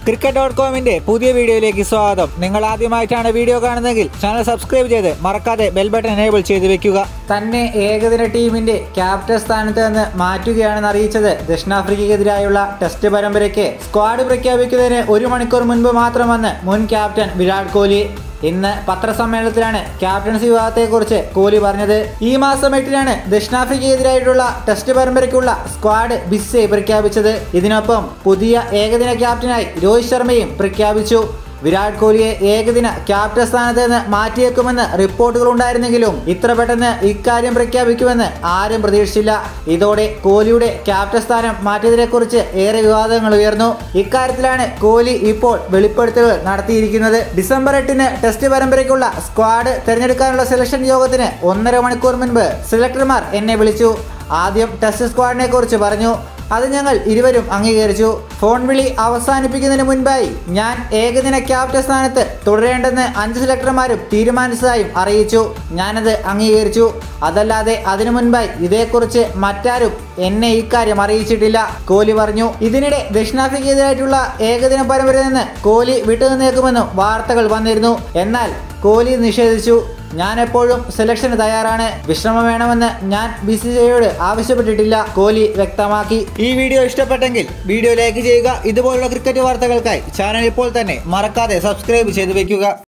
cricket dot കോമിന്റെ പുതിയ വീഡിയോയിലേക്ക് സ്വാഗതം നിങ്ങൾ ആദ്യമായിട്ടാണ് വീഡിയോ കാണുന്നതെങ്കിൽ ചാനൽ സബ്സ്ക്രൈബ് ചെയ്ത് മറക്കാതെ ബെൽ ബട്ടൺ എനേബിൾ ചെയ്ത് വെക്കുക തന്നെ ഏകദിന ടീമിന്റെ ക്യാപ്റ്റൻ സ്ഥാനത്ത് നിന്ന് മാറ്റുകയാണെന്ന് അറിയിച്ചത് ദക്ഷിണാഫ്രിക്കയ്ക്കെതിരായുള്ള ടെസ്റ്റ് പരമ്പരയ്ക്ക് സ്ക്വാഡ് പ്രഖ്യാപിക്കുന്നതിന് ഒരു മണിക്കൂർ മുൻപ് മാത്രമെന്ന് മുൻ ക്യാപ്റ്റൻ വിരാട് കോഹ്ലി ഇന്ന് പത്രസമ്മേളനത്തിലാണ് ക്യാപ്റ്റൻസി വിഭാഗത്തെക്കുറിച്ച് കോഹ്ലി പറഞ്ഞത് ഈ മാസം എട്ടിനാണ് ദക്ഷിണാഫ്രിക്കയ്ക്കെതിരായിട്ടുള്ള ടെസ്റ്റ് പരമ്പരയ്ക്കുള്ള സ്ക്വാഡ് ബിസ്സെ പ്രഖ്യാപിച്ചത് ഇതിനൊപ്പം പുതിയ ഏകദിന ക്യാപ്റ്റനായി രോഹിത് ശർമ്മയും പ്രഖ്യാപിച്ചു വിരാട് കോഹ്ലിയെ ഏകദിന ക്യാപ്റ്റൻ സ്ഥാനത്ത് നിന്ന് മാറ്റിയേക്കുമെന്ന് റിപ്പോർട്ടുകൾ ഉണ്ടായിരുന്നെങ്കിലും ഇത്ര പെട്ടെന്ന് ഇക്കാര്യം പ്രഖ്യാപിക്കുമെന്ന് ആരും പ്രതീക്ഷിച്ചില്ല ഇതോടെ കോഹ്ലിയുടെ ക്യാപ്റ്റൻ സ്ഥാനം മാറ്റിയതിനെക്കുറിച്ച് ഏറെ വിവാദങ്ങൾ ഉയർന്നു ഇക്കാര്യത്തിലാണ് കോഹ്ലി ഇപ്പോൾ വെളിപ്പെടുത്തലുകൾ നടത്തിയിരിക്കുന്നത് ഡിസംബർ എട്ടിന് ടെസ്റ്റ് പരമ്പരയ്ക്കുള്ള സ്ക്വാഡ് തിരഞ്ഞെടുക്കാനുള്ള സെലക്ഷൻ യോഗത്തിന് ഒന്നര മണിക്കൂർ മുൻപ് സെലക്ടർമാർ എന്നെ വിളിച്ചു ആദ്യം ടെസ്റ്റ് സ്ക്വാഡിനെ കുറിച്ച് പറഞ്ഞു അത് ഞങ്ങൾ ഇരുവരും അംഗീകരിച്ചു ഫോൺ വിളി അവസാനിപ്പിക്കുന്നതിന് മുൻപായി ഞാൻ ഏകദിന ക്യാപ്റ്റൻ സ്ഥാനത്ത് തുടരേണ്ടെന്ന് അഞ്ച് സെലക്ടർമാരും തീരുമാനിച്ചതായും അറിയിച്ചു ഞാനത് അംഗീകരിച്ചു അതല്ലാതെ അതിനു മുൻപായി ഇതേക്കുറിച്ച് മറ്റാരും എന്നെ ഇക്കാര്യം അറിയിച്ചിട്ടില്ല കോഹ്ലി പറഞ്ഞു ഇതിനിടെ ദക്ഷിണാഫ്രിക്കയ്ക്കെതിരായിട്ടുള്ള ഏകദിന പരമ്പരയിൽ നിന്ന് കോഹ്ലി വിട്ടുനിന്നേക്കുമെന്നും വാർത്തകൾ വന്നിരുന്നു എന്നാൽ കോഹ്ലി നിഷേധിച്ചു ഞാൻ എപ്പോഴും സെലക്ഷന് തയ്യാറാണ് വിശ്രമം വേണമെന്ന് ഞാൻ ബി സി സിയോട് ആവശ്യപ്പെട്ടിട്ടില്ല കോഹ്ലി വ്യക്തമാക്കി ഈ വീഡിയോ ഇഷ്ടപ്പെട്ടെങ്കിൽ വീഡിയോ ലൈക്ക് ചെയ്യുക ഇതുപോലുള്ള ക്രിക്കറ്റ് വാർത്തകൾക്കായി ചാനൽ ഇപ്പോൾ തന്നെ മറക്കാതെ സബ്സ്ക്രൈബ് ചെയ്തു വെക്കുക